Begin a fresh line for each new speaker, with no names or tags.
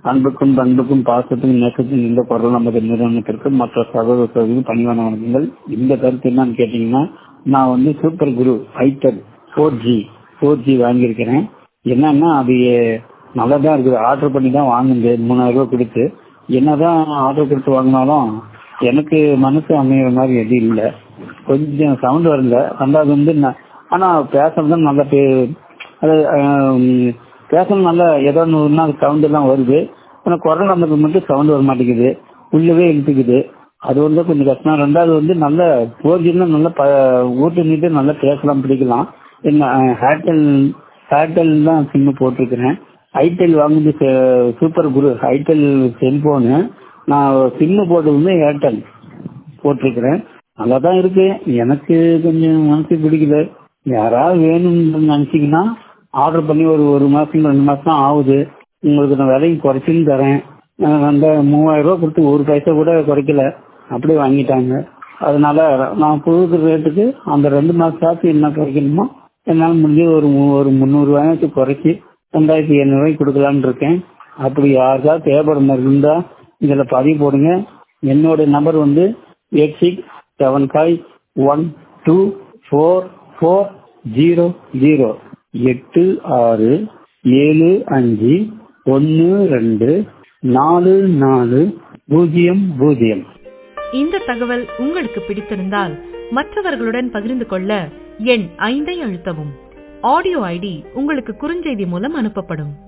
அன்புக்கும் பண்புக்கும் பாசத்துக்கும் நேசத்துக்கும் இந்த குரல் நமது நிறுவனத்திற்கு மற்ற சகோதர சகோதரி பணிவான வணக்கங்கள் இந்த கருத்து என்னன்னு கேட்டீங்கன்னா நான் வந்து super Guru itel four G four G வாங்கியிருக்கிறேன் என்னன்னா அது நல்லா தான் இருக்குது ஆர்டர் பண்ணி தான் வாங்குது மூணாயிரம் ரூபாய் கொடுத்து என்னதான் ஆர்டர் கொடுத்து வாங்கினாலும் எனக்கு மனசு அமைகிற மாதிரி எதுவும் இல்லை கொஞ்சம் சவுண்ட் வரல ரெண்டாவது வந்து நான் ஆனால் பேசுறது நல்லா பே அது பேசணும் நல்லா ஏதோ ஒன்றுனா சவுண்ட் எல்லாம் வருது ஆனால் குரல் நமக்கு மட்டும் சவுண்ட் வர மாட்டேங்குது உள்ளவே இழுத்துக்குது அது வந்து கொஞ்சம் கஷ்டம் ரெண்டாவது வந்து நல்ல போர்ஜின்னா நல்லா ப ஊட்டு நீட்டு நல்லா பேசலாம் பிடிக்கலாம் என்ன ஏர்டெல் ஏர்டெல் தான் சிம்மு போட்டிருக்கிறேன் ஐடெல் வாங்குது சூப்பர் குரு ஐடெல் செல்போனு நான் சிம்மு போட்டது வந்து ஏர்டெல் போட்டிருக்கிறேன் நல்லா தான் இருக்கு எனக்கு கொஞ்சம் மனசு பிடிக்கல யாராவது வேணும்னு நினைச்சீங்கன்னா ஆர்டர் பண்ணி ஒரு ஒரு மாசம் ரெண்டு மாசம் தான் ஆகுது உங்களுக்கு நான் விலையும் குறைச்சுன்னு தரேன் அந்த மூவாயிரம் ரூபா கொடுத்து ஒரு பைசா கூட குறைக்கல அப்படியே வாங்கிட்டாங்க அதனால நான் புது ரேட்டுக்கு அந்த ரெண்டு மாசம் காசு என்ன குறைக்கணுமோ என்னால் முடிஞ்ச ஒரு ஒரு முந்நூறுவாய்க்கு குறைச்சி ரெண்டாயிரத்தி எழுநூறுவாய்க்கு கொடுக்கலான்னு இருக்கேன் அப்படி யாருக்காவது தேவைப்படுற மாதிரி இருந்தா இதில் பதிவு போடுங்க என்னோட நம்பர் வந்து eight six seven five one two four four zero zero எட்டு ஆறு ஏழு அஞ்சு ஒன்று ரெண்டு நாலு நாலு பூஜ்ஜியம் பூஜ்ஜியம்
இந்த தகவல் உங்களுக்கு பிடித்திருந்தால் மற்றவர்களுடன் பகிர்ந்து கொள்ள எண் ஐந்தை அழுத்தவும் ஆடியோ ஐடி உங்களுக்கு குறுஞ்செய்தி மூலம் அனுப்பப்படும்